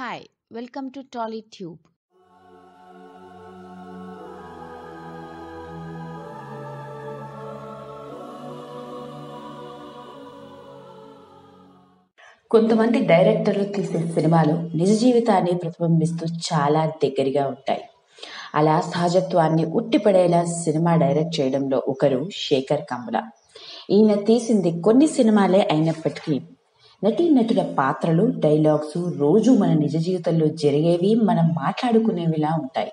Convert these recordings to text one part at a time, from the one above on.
Hi, welcome to TollyTube. కొంతమంది డైరెక్టర్లు తీసే సినిమాలు నిజ జీవితాన్ని ప్రతిబింబిస్తూ చాలా దగ్గరగా ఉంటాయి అలా సహజత్వాన్ని ఉట్టిపడేలా సినిమా డైరెక్ట్ చేయడంలో ఒకరు శేఖర్ కమ్ముల ఈయన తీసింది కొన్ని సినిమాలే అయినప్పటికీ నటీనటుల పాత్రలు డైలాగ్స్ రోజు మన నిజ జీవితంలో జరిగేవి మనం మాట్లాడుకునేవిలా ఉంటాయి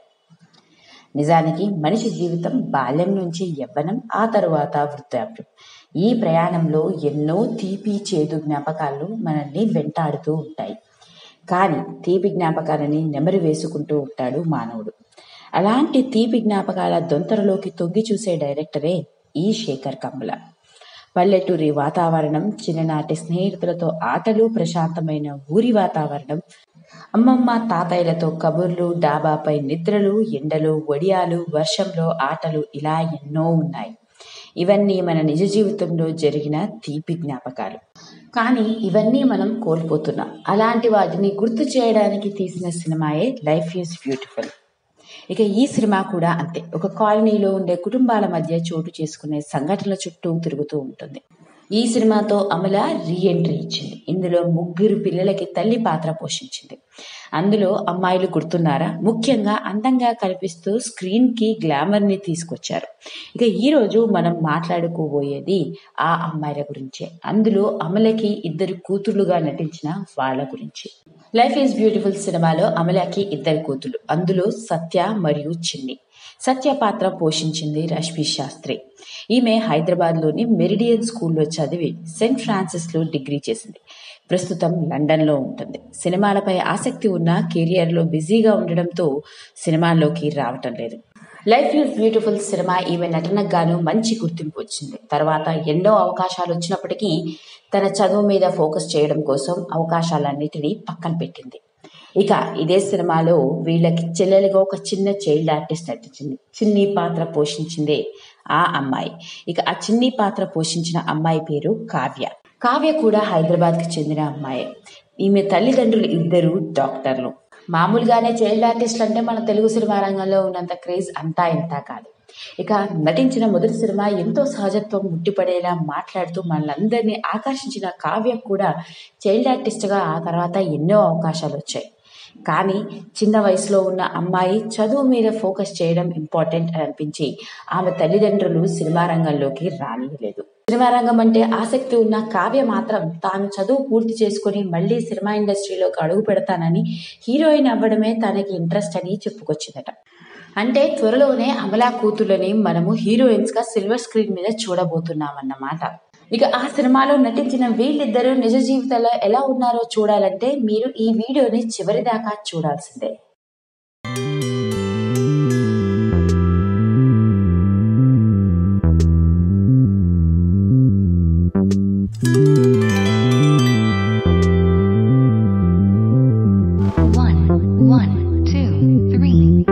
నిజానికి మనిషి జీవితం బాల్యం నుంచి యవ్వనం ఆ తరువాత వృద్ధాప్యం ఈ ప్రయాణంలో ఎన్నో తీపి చేదు జ్ఞాపకాలు మనల్ని వెంటాడుతూ ఉంటాయి కానీ తీపి జ్ఞాపకాలని నెమరు వేసుకుంటూ ఉంటాడు మానవుడు అలాంటి తీపి జ్ఞాపకాల దొంతరలోకి తొంగి చూసే డైరెక్టరే ఈ శేఖర్ కమ్ముల పల్లెటూరి వాతావరణం చిన్ననాటి స్నేహితులతో ఆటలు ప్రశాంతమైన ఊరి వాతావరణం అమ్మమ్మ తాతయ్యలతో కబుర్లు డాబాపై నిద్రలు ఎండలు వడియాలు వర్షంలో ఆటలు ఇలా ఎన్నో ఉన్నాయి ఇవన్నీ మన నిజ జీవితంలో జరిగిన తీపి జ్ఞాపకాలు కానీ ఇవన్నీ మనం కోల్పోతున్నాం అలాంటి వాటిని గుర్తు చేయడానికి తీసిన సినిమాయే లైఫ్ ఈజ్ బ్యూటిఫుల్ ఇక ఈ సినిమా కూడా అంతే ఒక కాలనీలో ఉండే కుటుంబాల మధ్య చోటు చేసుకునే సంఘటనల చుట్టూ తిరుగుతూ ఉంటుంది ఈ సినిమాతో అమల రీ ఎంట్రీ ఇచ్చింది ఇందులో ముగ్గురు పిల్లలకి తల్లి పాత్ర పోషించింది అందులో అమ్మాయిలు గుర్తున్నారా ముఖ్యంగా అందంగా కనిపిస్తూ స్క్రీన్ కి గ్లామర్ ని తీసుకొచ్చారు ఇక ఈ రోజు మనం మాట్లాడుకోబోయేది ఆ అమ్మాయిల గురించే అందులో అమలకి ఇద్దరు కూతుర్లుగా నటించిన వాళ్ళ గురించి లైఫ్ ఈజ్ బ్యూటిఫుల్ సినిమాలో అమలకి ఇద్దరు కూతురు అందులో సత్య మరియు చిన్ని సత్య పాత్ర పోషించింది రష్మి శాస్త్రి ఈమె హైదరాబాద్లోని మెరిడియన్ స్కూల్లో చదివి సెయింట్ ఫ్రాన్సిస్లో డిగ్రీ చేసింది ప్రస్తుతం లండన్లో ఉంటుంది సినిమాలపై ఆసక్తి ఉన్న కెరియర్లో బిజీగా ఉండడంతో సినిమాల్లోకి రావటం లేదు లైఫ్ ఈజ్ బ్యూటిఫుల్ సినిమా ఈమె నటనకు గాను మంచి గుర్తింపు వచ్చింది తర్వాత ఎన్నో అవకాశాలు వచ్చినప్పటికీ తన చదువు మీద ఫోకస్ చేయడం కోసం అవకాశాలన్నిటినీ పక్కన పెట్టింది ఇక ఇదే సినిమాలో వీళ్ళకి చెల్లెలుగా ఒక చిన్న చైల్డ్ ఆర్టిస్ట్ నటించింది చిన్ని పాత్ర పోషించిందే ఆ అమ్మాయి ఇక ఆ చిన్ని పాత్ర పోషించిన అమ్మాయి పేరు కావ్య కావ్య కూడా హైదరాబాద్ కి చెందిన అమ్మాయి ఈమె తల్లిదండ్రులు ఇద్దరు డాక్టర్లు మామూలుగానే చైల్డ్ ఆర్టిస్ట్ అంటే మన తెలుగు సినిమా రంగంలో ఉన్నంత క్రేజ్ అంతా ఇంతా కాదు ఇక నటించిన మొదటి సినిమా ఎంతో సహజత్వం ముట్టిపడేలా మాట్లాడుతూ మనలందరినీ ఆకర్షించిన కావ్య కూడా చైల్డ్ ఆర్టిస్ట్గా ఆ తర్వాత ఎన్నో అవకాశాలు వచ్చాయి కానీ చిన్న వయసులో ఉన్న అమ్మాయి చదువు మీద ఫోకస్ చేయడం ఇంపార్టెంట్ అని అనిపించి ఆమె తల్లిదండ్రులు సినిమా రంగంలోకి రానియలేదు సినిమా రంగం అంటే ఆసక్తి ఉన్న కావ్య మాత్రం తాను చదువు పూర్తి చేసుకుని మళ్ళీ సినిమా ఇండస్ట్రీలోకి అడుగు పెడతానని హీరోయిన్ అవ్వడమే తనకి ఇంట్రెస్ట్ అని చెప్పుకొచ్చిందట అంటే త్వరలోనే అమలా కూతుర్లని మనము హీరోయిన్స్ గా సిల్వర్ స్క్రీన్ మీద చూడబోతున్నామన్నమాట ఇక ఆ సినిమాలో నటించిన వీళ్ళిద్దరూ నిజ జీవితంలో ఎలా ఉన్నారో చూడాలంటే మీరు ఈ వీడియోని చివరి దాకా చూడాల్సిందే One, one, two, three.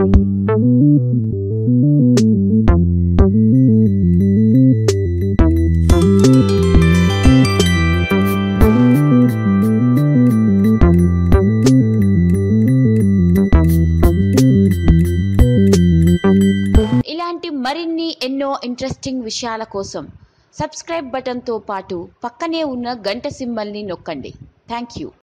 ఇలాంటి మరిన్ని ఎన్నో ఇంట్రెస్టింగ్ విషయాల కోసం సబ్స్క్రైబ్ బటన్తో పాటు పక్కనే ఉన్న గంట సింబల్ని నొక్కండి థ్యాంక్ యూ